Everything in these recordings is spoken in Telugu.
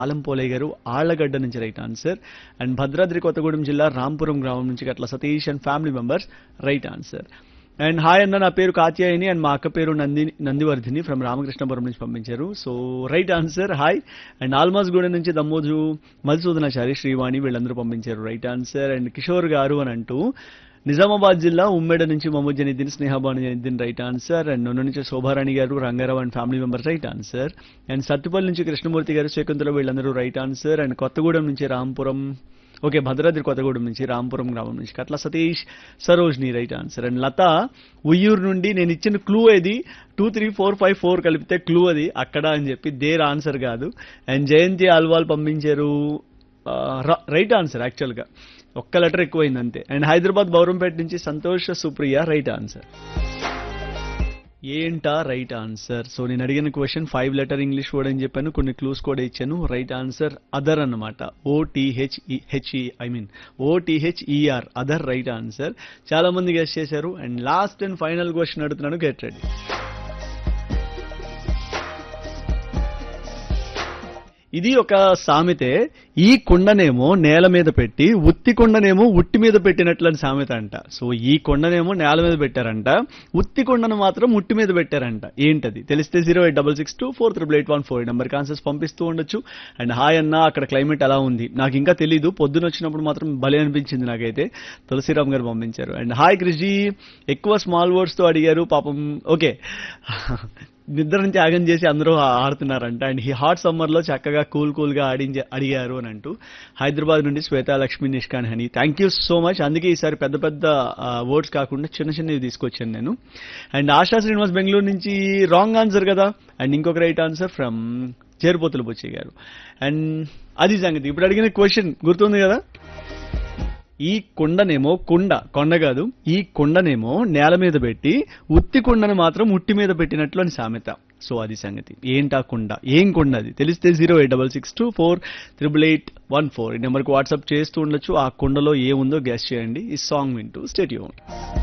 ఆలంపోలయ్య గారు ఆళ్లగడ్డ నుంచి right answer and Bhadradri Kothagudem జిల్లా రాంపురం గ్రామం నుంచి Gatla Satish and family members right answer and hi అన్న నా పేరు కాత్యాయని అండ్ మా అక్క పేరు నంది నందివర్ధిని ఫ్రమ్ రామకృష్ణపురం నుంచి పంపించారు so right answer hi and Almas Gudem నుంచి దమ్మోజు మధుసూదనాచారి శ్రీవాణి వీళ్ళందరూ పంపించారు రైట్ ఆన్సర్ అండ్ కిషోర్ గారు అని అంటూ నిజామాబాద్ జిల్లా ఉమ్మేడ నుంచి Mohammad Janiddin Snehabanu Janiddin right answer and నన్ను నుంచి శోభారాణి గారు Rangarao and family members right answer and Sathupalli నుంచి కృష్ణమూర్తి గారు శకుంతల వీళ్ళందరూ రైట్ ఆన్సర్ అండ్ కొత్తగూడెం నుంచి రాంపురం ఓకే భద్రాద్రి కొత్తగూడెం నుంచి రాంపురం గ్రామం నుంచి Katla Satish Sarojini right answer and Latha Uyyuru నుండి నేను ఇచ్చిన క్లూ ఏది two three four five four కలిపితే క్లూ అది అక్కడ అని చెప్పి దేర్ ఆన్సర్ కాదు అండ్ జయంతి ఆల్వాల్ పంపించారు రైట్ ఆన్సర్ యాక్చువల్గా ఒక్క లెటర్ ఎక్కువైంది అంతే అండ్ హైదరాబాద్ బౌరంపేట నుంచి సంతోష్ సుప్రియ రైట్ ఆన్సర్ ఏంటా రైట్ ఆన్సర్ సో నేను అడిగిన question five letter English word అని చెప్పాను కొన్ని క్లూస్ కూడా ఇచ్చాను రైట్ ఆన్సర్ అదర్ అన్నమాట O T H E H E I mean O T H E R other right answer చాలా మంది గెస్ట్ చేశారు and last and final question అడుగుతున్నాను గెట్ రెడీ ఇది ఒక సామెతే ఈ కొండనేమో నేల మీద పెట్టి ఉత్తి కొండనేమో ఉట్టి మీద పెట్టినట్లని సామెత అంట సో ఈ కొండనేమో నేల మీద పెట్టారంట ఉత్తి కొండను మాత్రం ఉట్టి మీద పెట్టారంట ఏంటది తెలిస్తే zero eight double six two four triple eight one four నెంబర్కి ఆన్సర్స్ పంపిస్తూ ఉండొచ్చు అండ్ హాయ్ అన్న అక్కడ క్లైమేట్ ఎలా ఉంది నాకు ఇంకా తెలీదు పొద్దున వచ్చినప్పుడు మాత్రం భలే అనిపించింది నాకైతే తులసిరామ్ గారు పంపించారు అండ్ హాయ్ కృషి ఎక్కువ స్మాల్ వర్డ్స్ తో అడిగారు పాపం ఓకే నిద్ర త్యాగం చేసి అందరూ ఆడుతున్నారంట అండ్ ఈ హాట్ సమ్మర్ లో చక్కగా కూల్ కూల్ గా ఆడించే అడిగారు అని అంటూ హైదరాబాద్ నుండి Shweta Lakshmi Nishkan Hani thank you so much అందుకే ఈసారి పెద్ద పెద్ద వర్డ్స్ కాకుండా చిన్న చిన్నవి తీసుకొచ్చాను నేను అండ్ ఆశా శ్రీనివాస్ బెంగళూరు నుంచి రాంగ్ ఆన్సర్ కదా అండ్ ఇంకొక right answer from Cherupothula Bucchi గారు అండ్ అది సంగతి ఇప్పుడు అడిగిన క్వశ్చన్ గుర్తుంది కదా ఈ కొండనేమో కొండ కొండ కాదు ఈ కొండనేమో నేల మీద పెట్టి ఉత్తి కొండను మాత్రం ఉట్టి మీద పెట్టినట్లు అని సామెత సో అది సంగతి ఏంటా కొండ ఏం కొండ అది తెలిస్తే zero eight double six two four triple eight one four ఈ నెంబర్కి వాట్సాప్ చేస్తూ ఉండొచ్చు ఆ కొండలో ఏముందో గెస్ట్ చేయండి ఈ సాంగ్ వింటూ స్టేట్యూన్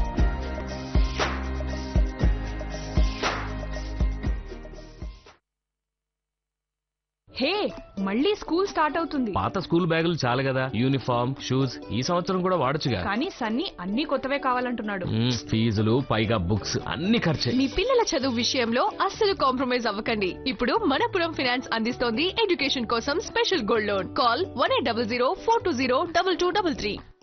హే మళ్ళీ స్కూల్ స్టార్ట్ అవుతుంది పాత స్కూల్ బ్యాగులు చాలు కదా యూనిఫామ్ షూస్ ఈ సంవత్సరం కూడా వాడొచ్చుగా కానీ సన్నీ అన్ని కొత్తవే కావాలంటున్నాడు మ్మ్, ఫీజులు పైగా బుక్స్ అన్ని ఖర్చే మీ పిల్లల చదువు విషయంలో అస్సలు కాంప్రమైజ్ అవ్వకండి ఇప్పుడు మనపురం ఫైనాన్స్ అందిస్తోంది ఎడ్యుకేషన్ కోసం special gold loan call one eight double zero four two zero double two double three